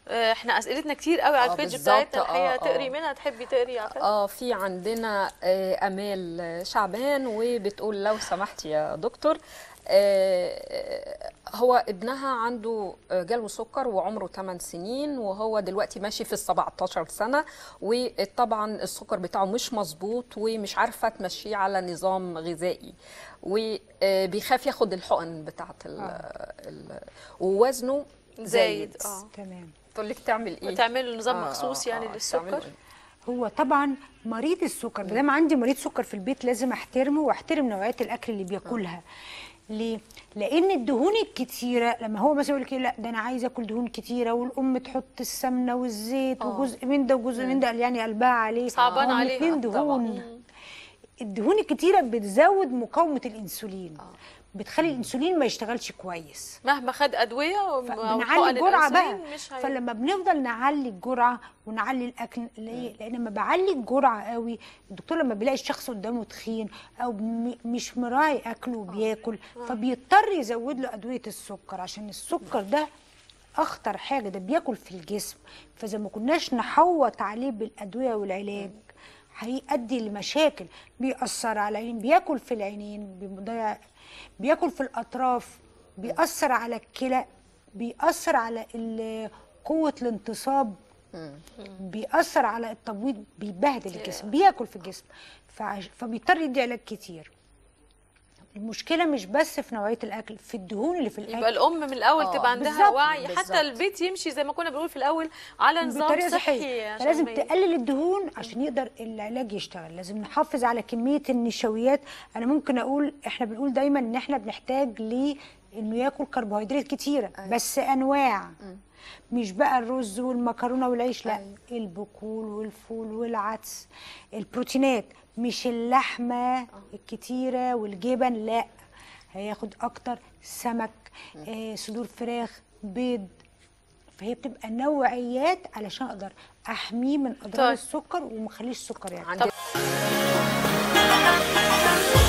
آه، احنا اسئلتنا كتير قوي على آه، البيج بالظبط، بتاعتنا الحقيقه آه، تقري آه. منها تحبي تقري على فكرة؟ اه في عندنا آه، امال شعبان وبتقول لو سمحت يا دكتور آه، هو ابنها عنده آه، جاله سكر وعمره 8 سنين وهو دلوقتي ماشي في ال 17 سنه وطبعا السكر بتاعه مش مظبوط ومش عارفه تمشيه على نظام غذائي وبيخاف ياخد الحقن بتاعت ال ال ووزنه زايد زايد اه تمام تقول لك تعمل ايه وتعملوا نظام آه، مخصوص آه، يعني آه، للسكر تعملوا إيه؟ هو طبعا مريض السكر ما دام عندي مريض سكر في البيت لازم احترمه واحترم نوعيات الاكل اللي بياكلها ليه؟ لان الدهون الكتيره لما هو مثلا يقول لك إيه، لا ده انا عايز اكل دهون كتيره والام تحط السمنه والزيت وجزء من ده وجزء من ده قال يعني قلبها عليه صعبان هما عليها. الاتنين طبعاً. دهون الدهون الكتيره بتزود مقاومه الانسولين بتخلي الانسولين ما يشتغلش كويس مهما خد ادويه أو بنعلي حقن الجرعه بقى الأنسولين مش هي... فلما بنفضل نعلي الجرعه ونعلي الاكل ليه؟ لان لما بعلي الجرعه قوي الدكتور لما بيلاقي الشخص قدامه تخين او م- مش مراعي اكله وبياكل فبيضطر يزود له ادويه السكر عشان السكر ده اخطر حاجه ده بياكل في الجسم فاذا ما كناش نحوط عليه بالادويه والعلاج هيؤدي لمشاكل بيأثر على العين بياكل في العينين بيضيع بياكل في الأطراف بيأثر على الكلى بيأثر على ال- قوة الانتصاب بيأثر على التبويض بيبهدل الجسم بياكل في الجسم فعش- فبيضطر يدي علاج كتير المشكلة مش بس في نوعية الأكل في الدهون اللي في الأكل يبقى الام من الاول آه، تبقى عندها بالظبط، وعي بالظبط. حتى البيت يمشي زي ما كنا بنقول في الاول على نظام بطريقه صحي صحيه عشان فلازم ما ي- تقلل الدهون عشان يقدر العلاج يشتغل لازم نحافظ على كميه النشويات انا ممكن اقول احنا بنقول دايما ان احنا بنحتاج ل انه ياكل كربوهيدرات كتيره بس انواع مش بقى الرز والمكرونه والعيش لا البقول والفول والعدس البروتينات مش اللحمه الكتيره والجبن لا هياخد اكتر سمك آه صدور فراخ بيض فهي بتبقى نوعيات علشان اقدر احميه من اضرار طيب. السكر وما اخليش السكر يعني عندنا